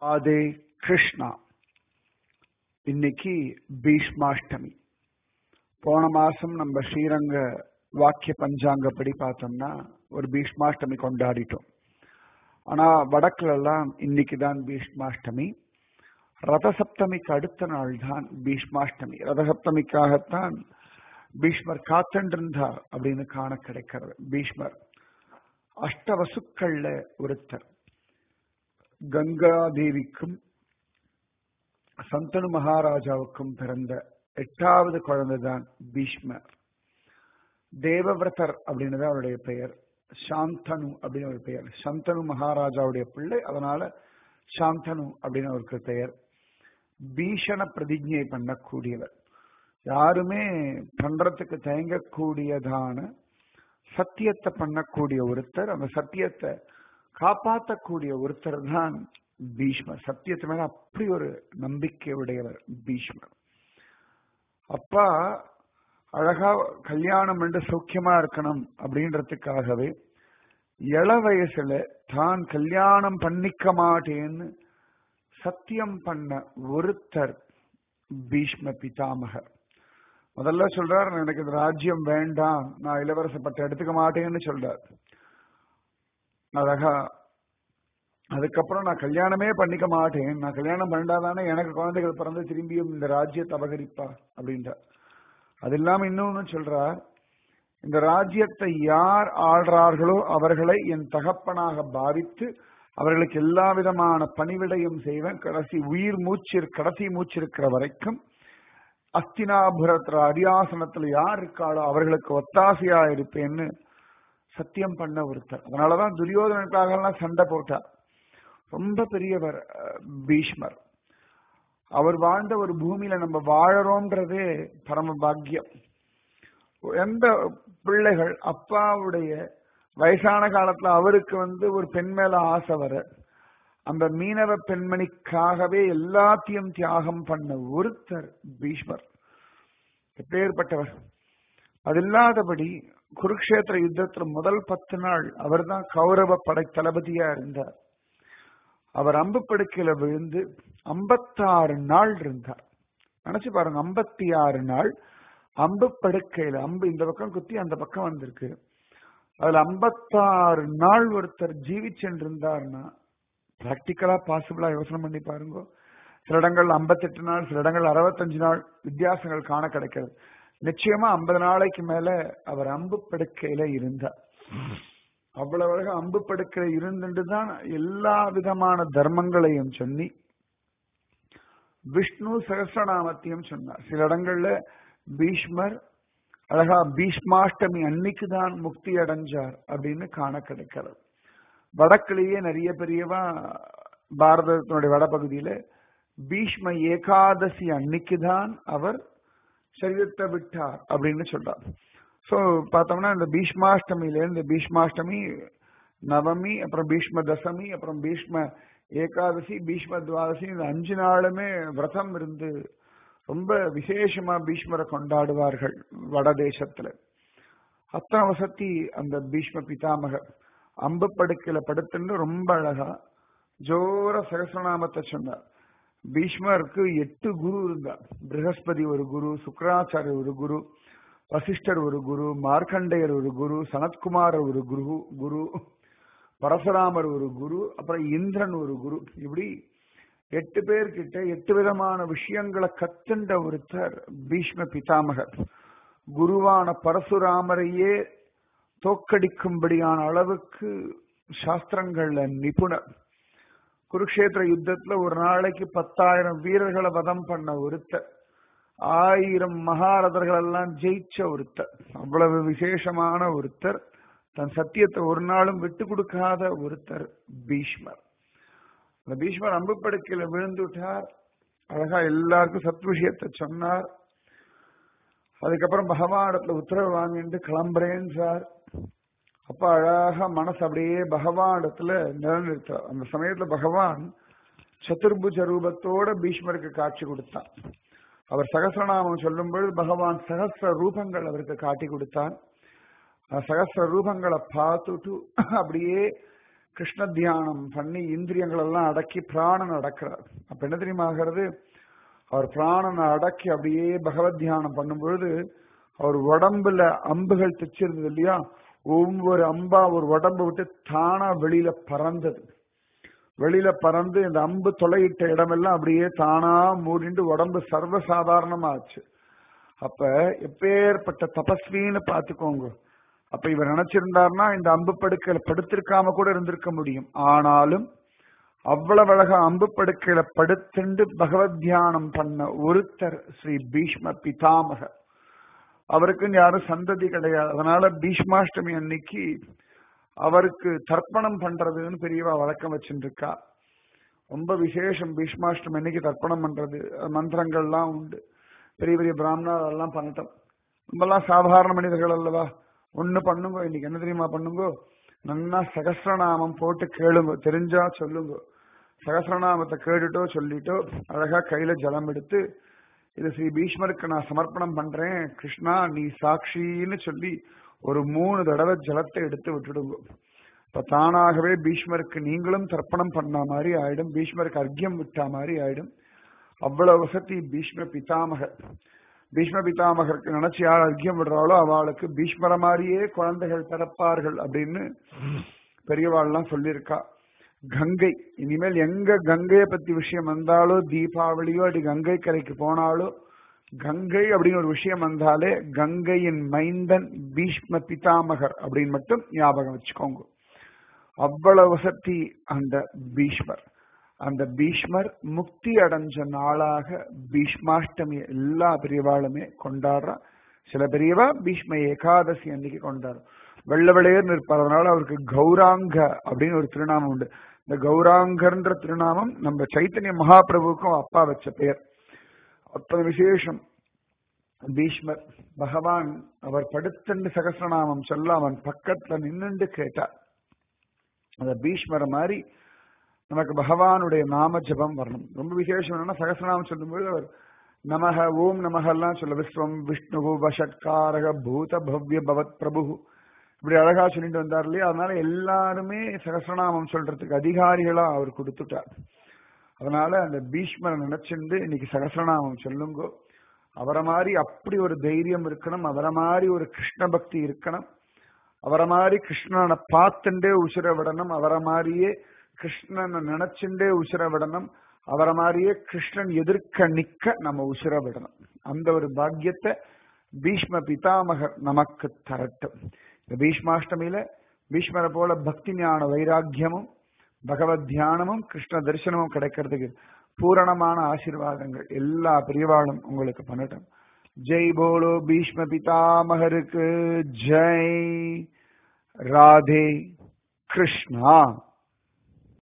ராதே கிருஷ்ணா இன்னைக்கு பீஷ்மாஷ்டமி போன மாசம் நம்ம ஸ்ரீரங்க வாக்கிய பஞ்சாங்கப்படி பார்த்தோம்னா ஒரு பீஷ்மாஷ்டமி கொண்டாடிட்டோம் ஆனா வடக்குல எல்லாம் இன்னைக்கு தான் பீஷ்மாஷ்டமி ரதசப்தமிக்கு அடுத்த நாள் தான் பீஷ்மாஷ்டமி ரதசப்தமிக்காகத்தான் பீஷ்மர் காத்தண்டிருந்தார் அப்படின்னு காண கிடைக்கிறது பீஷ்மர் அஷ்டவசுக்கள்ல ஒருத்தர் கங்கா தேவிக்கும் சந்தனு மகாராஜாவுக்கும் பிறந்த எட்டாவது குழந்தை தான் பீஷ்மர் தேவவிரதர் அப்படின்னு அவருடைய பெயர் சாந்தனு அப்படின்னு ஒரு பெயர் சந்தனு மகாராஜாவுடைய பிள்ளை அதனால சாந்தனு அப்படின்னு அவருக்கு பெயர் பீஷண பிரதிஜை பண்ணக்கூடியவர் யாருமே பண்றதுக்கு தயங்கக்கூடியதான சத்தியத்தை பண்ணக்கூடிய ஒருத்தர் அந்த சத்தியத்தை காப்பாற்றக்கூடிய ஒருத்தர் தான் பீஷ்மர் சத்தியத்து மேல அப்படி ஒரு நம்பிக்கை உடையவர் பீஷ்மர் அப்பா அழகா கல்யாணம் என்று சௌக்கியமா இருக்கணும் அப்படின்றதுக்காகவே இள வயசுல தான் கல்யாணம் பண்ணிக்க மாட்டேன்னு சத்தியம் பண்ண ஒருத்தர் பீஷ்ம பிதாமகர் முதல்ல சொல்றார் எனக்கு இந்த ராஜ்யம் வேண்டாம் நான் இளவரச பட்டம் எடுத்துக்க மாட்டேன்னு சொல்றார் அழகா அதுக்கப்புறம் நான் கல்யாணமே பண்ணிக்க மாட்டேன் நான் கல்யாணம் பண்ணிட்டாதானே எனக்கு குழந்தைகள் பிறந்து திரும்பியும் இந்த ராஜ்யத்தை அபகரிப்பா அப்படின்றார் அது இல்லாம இன்னொன்னு சொல்றார் இந்த ராஜ்யத்தை யார் ஆள்றார்களோ அவர்களை என் தகப்பனாக பாவித்து அவர்களுக்கு எல்லா விதமான பணிவிடையும் செய்வேன் கடைசி உயிர் மூச்சு கடைசி மூச்சு இருக்கிற வரைக்கும் அஸ்தினாபுரத்துல அரியாசனத்துல யார் இருக்காளோ அவர்களுக்கு ஒத்தாசையா இருப்பேன்னு சத்தியம் பண்ண ஒருத்தர் அதனாலதான் துரியோதனனுக்காக எல்லாம் சண்டை போட்டார் ரொம்ப பெரியவர் பீஷ்மர் அவர் வாழ்ந்த ஒரு பூமியில நம்ம வாழறோம்ன்றதே பரம பாக்கியம் எந்த பிள்ளைகள் அப்பாவுடைய வயசான காலத்துல அவருக்கு வந்து ஒரு பெண் மேல ஆசை வர அந்த மீனவ பெண்மணிக்காகவே எல்லாத்தையும் தியாகம் பண்ண ஒருத்தர் பீஷ்மர் எப்பேற்பட்டவர் அது இல்லாதபடி குருக்ஷேத்திர யுத்தத்துல முதல் பத்து நாள் அவர் தான் கௌரவ படை தளபதியா இருந்தார் அவர் அம்பு படுக்கையில விழுந்து ஐம்பத்தாறு நாள் இருந்தார் நினைச்சு பாருங்க ஐம்பத்தி ஆறு நாள் அம்பு படுக்கையில அம்பு இந்த பக்கம் குத்தி அந்த பக்கம் வந்திருக்கு அதுல ஐம்பத்தாறு நாள் ஒருத்தர் ஜீவிச்சென்றிருந்தார்னா பிராக்டிக்கலா பாசிபிளா யோசனை பண்ணி பாருங்க சில இடங்கள் ஐம்பத்தெட்டு நாள் சில இடங்கள் அறுபத்தஞ்சு நாள் வித்தியாசங்கள் காண கிடைக்கிறது நிச்சயமா ஐம்பது நாளைக்கு மேல அவர் அம்பு படுக்கையில இருந்தார் அவ்வளவு அழகா அம்பு படுக்கையில இருந்துட்டு தான் எல்லா விதமான தர்மங்களையும் சொல்லி விஷ்ணு சகசிரநாமத்தையும் சொன்னார் சில இடங்கள்ல பீஷ்மர் அழகா பீஷ்மாஷ்டமி அன்னைக்கு தான் முக்தி அடைஞ்சார் அப்படின்னு காண கிடைக்கிறது வடக்கிலேயே நிறைய பெரியவா பாரதத்தினுடைய வடபகுதியில பீஷ்ம ஏகாதசி அன்னைக்கு தான் அவர் சரீரத்தை விட்டார் அப்படின்னு சொல்றார் சோ பார்த்தோம்னா இந்த பீஷ்மாஷ்டமியில இந்த பீஷ்மாஷ்டமி நவமி அப்புறம் பீஷ்ம தசமி அப்புறம் பீஷ்ம ஏகாதசி பீஷ்ம துவாதசி இந்த அஞ்சு நாளுமே விரதம் இருந்து ரொம்ப விசேஷமா பீஷ்மரை கொண்டாடுவார்கள் வட தேசத்துல அத்தனை வசதி அந்த பீஷ்ம பிதாமகர் அம்பு படுக்கையில படுத்துன்னு ரொம்ப அழகா ஜோர சகசநாமத்தை சொன்னார் பீஷ்மருக்கு எட்டு குரு இருந்தார் பிரகஸ்பதி ஒரு குரு சுக்கராச்சாரியர் ஒரு குரு வசிஷ்டர் ஒரு குரு மார்க்கண்டையர் ஒரு குரு சனத்குமார் ஒரு குரு குரு பரசுராமர் ஒரு குரு அப்புறம் இந்திரன் ஒரு குரு இப்படி எட்டு பேர்கிட்ட எட்டு விதமான விஷயங்களை கத்துண்ட ஒருத்தர் பீஷ்ம பிதாமகர் குருவான பரசுராமரையே தோக்கடிக்கும்படியான அளவுக்கு சாஸ்திரங்கள்ல நிபுணர் குருக்ஷேத்திர யுத்தத்துல ஒரு நாளைக்கு பத்தாயிரம் வீரர்களை வதம் பண்ண ஒருத்தர் ஆயிரம் மகாரதர்கள் எல்லாம் ஜெயிச்ச ஒருத்தர் அவ்வளவு விசேஷமான ஒருத்தர் தன் சத்தியத்தை ஒரு நாளும் விட்டு கொடுக்காத ஒருத்தர் பீஷ்மர் அந்த பீஷ்மர் அம்பு படுக்கையில விழுந்துட்டார் அழகா எல்லாருக்கும் சத் விஷயத்தை சொன்னார் அதுக்கப்புறம் பகவானிடத்துல உத்தரவு வாங்கிட்டு கிளம்புறேன் சார் அப்ப அழகா மனசு அப்படியே பகவானிடத்துல நிலநிறுத்தார் அந்த சமயத்துல பகவான் சதுர்புஜ ரூபத்தோட பீஷ்மருக்கு காட்சி கொடுத்தான் அவர் சகசிரநாமம் சொல்லும் பொழுது பகவான் சகசிர ரூபங்கள் அவருக்கு காட்டி கொடுத்தான் சகசிர ரூபங்களை பார்த்துட்டு அப்படியே கிருஷ்ண தியானம் பண்ணி இந்திரியங்கள் எல்லாம் அடக்கி பிராணன் அடக்கிறார் அப்ப என்ன தெரியுமா ஆகிறது அவர் பிராணனை அடக்கி அப்படியே பகவத் தியானம் பண்ணும் பொழுது அவர் உடம்புல அம்புகள் தைச்சிருந்தது இல்லையா ஒவ்வொரு அம்பா ஒரு உடம்பு விட்டு தானா வெளியில பறந்தது வெளியில பறந்து இந்த அம்பு தொலையிட்ட இடமெல்லாம் அப்படியே தானா மூடிண்டு உடம்பு சர்வசாதாரணமாச்சு அப்ப எப்பேற்பட்ட தபஸ்வின்னு பாத்துக்கோங்க அப்ப இவர் நினைச்சிருந்தார்னா இந்த அம்பு படுக்கையில படுத்திருக்காம கூட இருந்திருக்க முடியும் ஆனாலும் அவ்வளவு அழகா அம்பு படுக்கையில படுத்துண்டு பகவத் தியானம் பண்ண ஒருத்தர் ஸ்ரீ பீஷ்ம பிதாமகர் அவருக்குன்னு யாரும் சந்ததி கிடையாது அதனால பீஷ்மாஷ்டமி அன்னைக்கு அவருக்கு தர்ப்பணம் பண்றதுன்னு பெரியவா வழக்கம் வச்சுருக்கா ரொம்ப விசேஷம் பீஷ்மாஷ்டமி அன்னைக்கு தர்ப்பணம் பண்றது மந்திரங்கள்லாம் உண்டு பெரிய பெரிய பிராமணர் அதெல்லாம் பண்ணட்டும் நம்மலாம் சாதாரண மனிதர்கள் அல்லவா ஒண்ணு பண்ணுங்க இன்னைக்கு என்ன தெரியுமா பண்ணுங்க நன்னா சகசிரநாமம் போட்டு கேளுங்க தெரிஞ்சா சொல்லுங்க சகசிரநாமத்தை கேட்டுட்டோ சொல்லிட்டோ அழகா கையில ஜலம் எடுத்து இது ஸ்ரீ பீஷ்மருக்கு நான் சமர்ப்பணம் பண்றேன் கிருஷ்ணா நீ சாட்சின்னு சொல்லி ஒரு மூணு தடவை ஜலத்தை எடுத்து விட்டுடுங்க இப்ப தானாகவே பீஷ்மருக்கு நீங்களும் தர்ப்பணம் பண்ண மாதிரி ஆயிடும் பீஷ்மருக்கு அர்க்கியம் விட்டா மாதிரி ஆயிடும் அவ்வளவு வசதி பீஷ்ம பிதாமகர் பீஷ்ம பிதாமகருக்கு நினைச்சு யார் அர்க்கியம் விடுறாளோ அவளுக்கு பீஷ்மர மாதிரியே குழந்தைகள் பிறப்பார்கள் அப்படின்னு பெரியவாள்லாம் சொல்லியிருக்கா கங்கை இனிமேல் எங்க கங்கையை பத்தி விஷயம் வந்தாலோ தீபாவளியோ அப்படி கங்கை கரைக்கு போனாலோ கங்கை அப்படின்னு ஒரு விஷயம் வந்தாலே கங்கையின் மைந்தன் பீஷ்ம பிதாமகர் அப்படின்னு மட்டும் ஞாபகம் வச்சுக்கோங்க அவ்வளவு வசதி அந்த பீஷ்மர் அந்த பீஷ்மர் முக்தி அடைஞ்ச நாளாக பீஷ்மாஷ்டமி எல்லா பெரியவாளுமே கொண்டாடுறா சில பெரியவா பீஷ்ம ஏகாதசி அன்னைக்கு கொண்டாடுறோம் வெள்ள வெளையர்னு இருப்பார் அதனால அவருக்கு கௌராங்க அப்படின்னு ஒரு திருநாமம் உண்டு இந்த கௌராங்கர்ன்ற திருநாமம் நம்ம சைத்தன்ய மகாபிரபுக்கும் அப்பா வச்ச பெயர் அத்தனை விசேஷம் பீஷ்மர் பகவான் அவர் படுத்தண்டு சகசிரநாமம் சொல்ல அவன் பக்கத்துல நின்னுண்டு கேட்டார் அந்த பீஷ்மரை மாதிரி நமக்கு பகவானுடைய நாம ஜபம் வரணும் ரொம்ப விசேஷம் என்னன்னா சகசிரநாமம் சொல்லும்போது அவர் நமக ஓம் நமக எல்லாம் சொல்ல விஸ்வம் விஷ்ணு வஷட்காரக பூத பவ்ய பவத் பிரபு இப்படி அழகா சொல்லிட்டு வந்தார் இல்லையா அதனால எல்லாருமே சகசிரநாமம் சொல்றதுக்கு அதிகாரிகளா அவர் கொடுத்துட்டார் அதனால அந்த பீஷ்மரை நினைச்சிருந்து இன்னைக்கு சகசிரநாமம் சொல்லுங்கோ அவரை மாதிரி அப்படி ஒரு தைரியம் இருக்கணும் அவரை மாதிரி ஒரு கிருஷ்ண பக்தி இருக்கணும் அவரை மாதிரி கிருஷ்ணனை பார்த்துட்டே உசுர விடணும் அவரை மாதிரியே கிருஷ்ணனை நினைச்சுட்டே உசுர விடணும் அவரை மாதிரியே கிருஷ்ணன் எதிர்க்க நிக்க நம்ம உசுர விடணும் அந்த ஒரு பாக்கியத்தை பீஷ்ம பிதாமகர் நமக்கு தரட்டும் இந்த பீஷ்மாஷ்டமியில பீஷ்மரை போல பக்தி ஞான வைராக்கியமும் பகவத் தியானமும் கிருஷ்ண தரிசனமும் கிடைக்கிறதுக்கு பூரணமான ஆசீர்வாதங்கள் எல்லா பிரிவாளும் உங்களுக்கு பண்ணட்டும் ஜெய் போலோ பீஷ்ம பிதாமகருக்கு ஜெய் ராதே கிருஷ்ணா